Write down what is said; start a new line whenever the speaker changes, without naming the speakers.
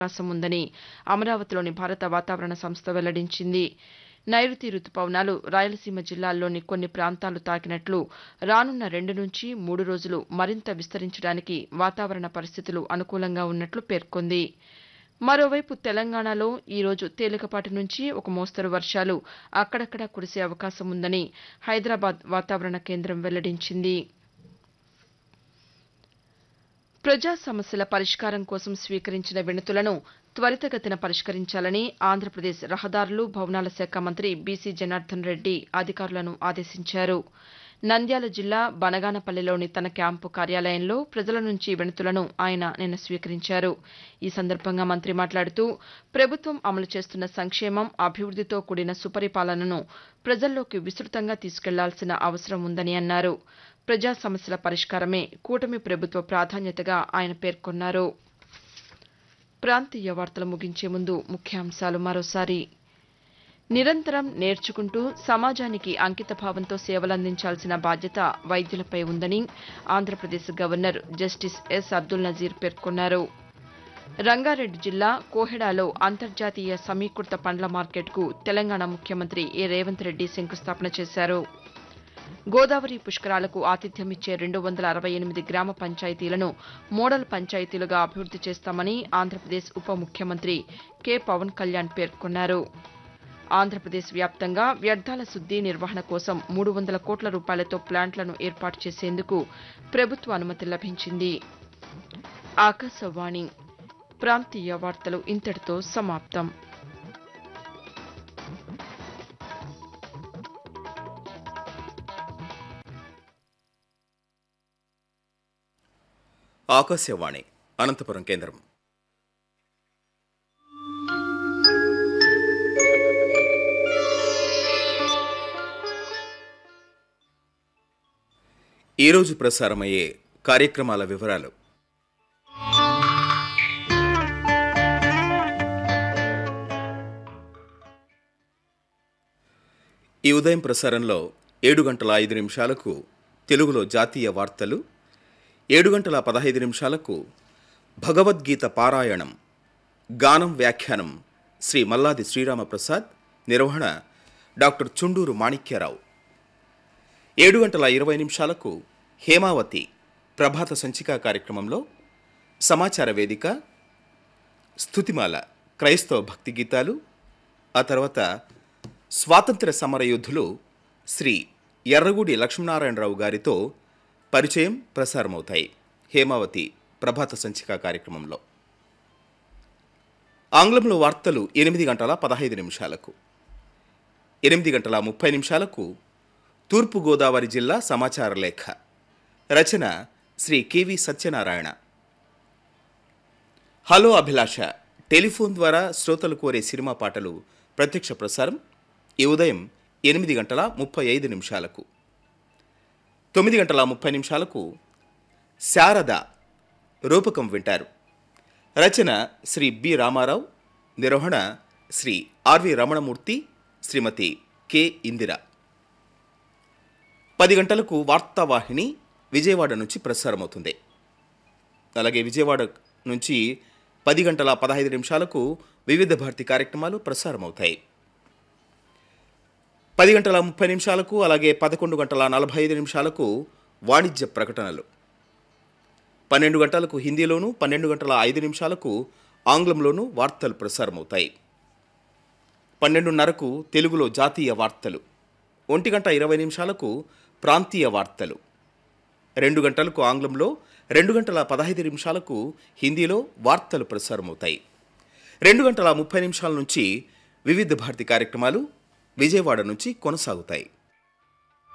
అవకాశం ఉందని అమరావతిలోని భారత వాతావరణ సంస్థ వెల్లడించింది నైరుతి రుతుపవనాలు రాయలసీమ జిల్లాల్లోని కొన్ని ప్రాంతాలు తాకినట్లు రానున్న రెండు నుంచి మూడు రోజులు మరింత విస్తరించడానికి వాతావరణ పరిస్థితులు అనుకూలంగా ఉన్నట్లు పేర్కొంది మరోవైపు తెలంగాణలో ఈరోజు తేలికపాటి నుంచి ఒక మోస్తరు వర్షాలు అక్కడక్కడా కురిసే అవకాశం ఉందని హైదరాబాద్ వాతావరణ కేంద్రం వెల్లడించింది ప్రజా సమస్యల పరిష్కారం కోసం స్వీకరించిన వినతులను త్వరితగతిన పరిష్కరించాలని ఆంధ్రప్రదేశ్ రహదారులు భవనాల శాఖ మంత్రి బీసీ జనార్దన్ రెడ్డి అధికారులను ఆదేశించారు నంద్యాల జిల్లా బనగానపల్లిలోని తన క్యాంపు కార్యాలయంలో ప్రజల నుంచి వినతులను ఆయన నిన్న స్వీకరించారు ఈ సందర్భంగా మంత్రి మాట్లాడుతూ ప్రభుత్వం అమలు చేస్తున్న సంక్షేమం అభివృద్దితో కూడిన సుపరిపాలనను ప్రజల్లోకి విస్తృతంగా తీసుకెళ్లాల్సిన అవసరం ఉందని అన్నారు ప్రజా సమస్యల పరిష్కారమే కూటమి ప్రభుత్వ ప్రాధాన్యతగా ఆయన పేర్కొన్నారు ప్రాంతీయ వార్తలు ముగించే ముందు ముఖ్యాంశాలు మరోసారి నిరంతరం నేర్చుకుంటూ సమాజానికి అంకితభావంతో సేవలందించాల్సిన బాధ్యత వైద్యులపై ఉందని Andhra Pradesh governor justice S Abdul Nazeer పేర్కొన్నారు రంగారెడ్డి జిల్లా కోహెడాలో అంతర్జాతీయ సమీకృత పండ్ల మార్కెట్కు తెలంగాణ ముఖ్యమంత్రి ఏ రేవంత్ రెడ్డి శంకుస్థాపన చేశారు గోదావరి పుష్కరాలకు ఆతిథ్యమిచ్చే రెండు వందల అరవై ఎనిమిది గ్రామ పంచాయతీలను మోడల్ పంచాయతీలుగా అభివృద్ది చేస్తామని ఆంధ్రప్రదేశ్ ఉప ముఖ్యమంత్రి కె పవన్ కళ్యాణ్ పేర్కొన్నారు ఆంధ్రప్రదేశ్ వ్యాప్తంగా వ్యర్థాల శుద్ది నిర్వహణ కోసం మూడు వందల కోట్ల రూపాయలతో ప్లాంట్లను ఏర్పాటు చేసేందుకు ప్రభుత్వ అనుమతి లభించింది ఆకాశవాణి ప్రాంతీయ వార్తలు ఇంతటితో సమాప్తం
ఆకాశవాణి అనంతపురం కేంద్రం ఈరోజు ప్రసారమయ్యే కార్యక్రమాల వివరాలు ఈ ఉదయం ప్రసారంలో ఏడు గంటల ఐదు నిమిషాలకు తెలుగులో జాతీయ వార్తలు ఏడు గంటల పదహైదు నిమిషాలకు భగవద్గీత పారాయణం గానం వ్యాఖ్యానం శ్రీ మల్లాది శ్రీరామప్రసాద్ నిర్వహణ డాక్టర్ చుండూరు మాణిక్యరావు ఏడు గంటల ఇరవై నిమిషాలకు హేమావతి ప్రభాత సంచిక కార్యక్రమంలో సమాచార వేదిక స్థుతిమాల క్రైస్తవ భక్తి గీతాలు ఆ తర్వాత స్వాతంత్ర సమర యోధులు శ్రీ ఎర్రగూడి లక్ష్మీనారాయణరావు గారితో పరిచయం ప్రసారమవుతాయి హేమావతి ప్రభాత సంచిక కార్యక్రమంలో ఆంగ్లంలో వార్తలు ఎనిమిది గంటల పదహైదు నిమిషాలకు ఎనిమిది గంటల ముప్పై నిమిషాలకు తూర్పుగోదావరి జిల్లా సమాచార లేఖ రచన Shri KV Satyanarayana hello Abhilasha telephone ద్వారా శ్రోతలు కోరే సినిమా పాటలు ప్రత్యక్ష ప్రసారం ఈ ఉదయం ఎనిమిది గంటల ముప్పై ఐదు నిమిషాలకు తొమ్మిది గంటల ముప్పై నిమిషాలకు శారద రూపకం వింటారు రచన శ్రీ బి రామారావు నిర్వహణ శ్రీ ఆర్వి రమణమూర్తి శ్రీమతి కె ఇందిర పది గంటలకు వార్తావాహిని విజయవాడ నుంచి ప్రసారమవుతుంది అలాగే విజయవాడ నుంచి పది గంటల పదహైదు నిమిషాలకు వివిధ భారతి కార్యక్రమాలు ప్రసారమవుతాయి పది గంటల ముప్పై నిమిషాలకు అలాగే పదకొండు గంటల నలభై ఐదు నిమిషాలకు వాణిజ్య ప్రకటనలు పన్నెండు గంటలకు హిందీలోను పన్నెండు గంటల ఐదు నిమిషాలకు ఆంగ్లంలోనూ వార్తలు ప్రసారమవుతాయి పన్నెండున్నరకు తెలుగులో జాతీయ వార్తలు ఒంటి గంట ఇరవై నిమిషాలకు ప్రాంతీయ వార్తలు రెండు గంటలకు ఆంగ్లంలో రెండు గంటల పదహైదు నిమిషాలకు హిందీలో వార్తలు ప్రసారమవుతాయి రెండు గంటల ముప్పై నిమిషాల నుంచి వివిధ భారతి కార్యక్రమాలు విజయవాడ నుంచి కొనసాగుతాయి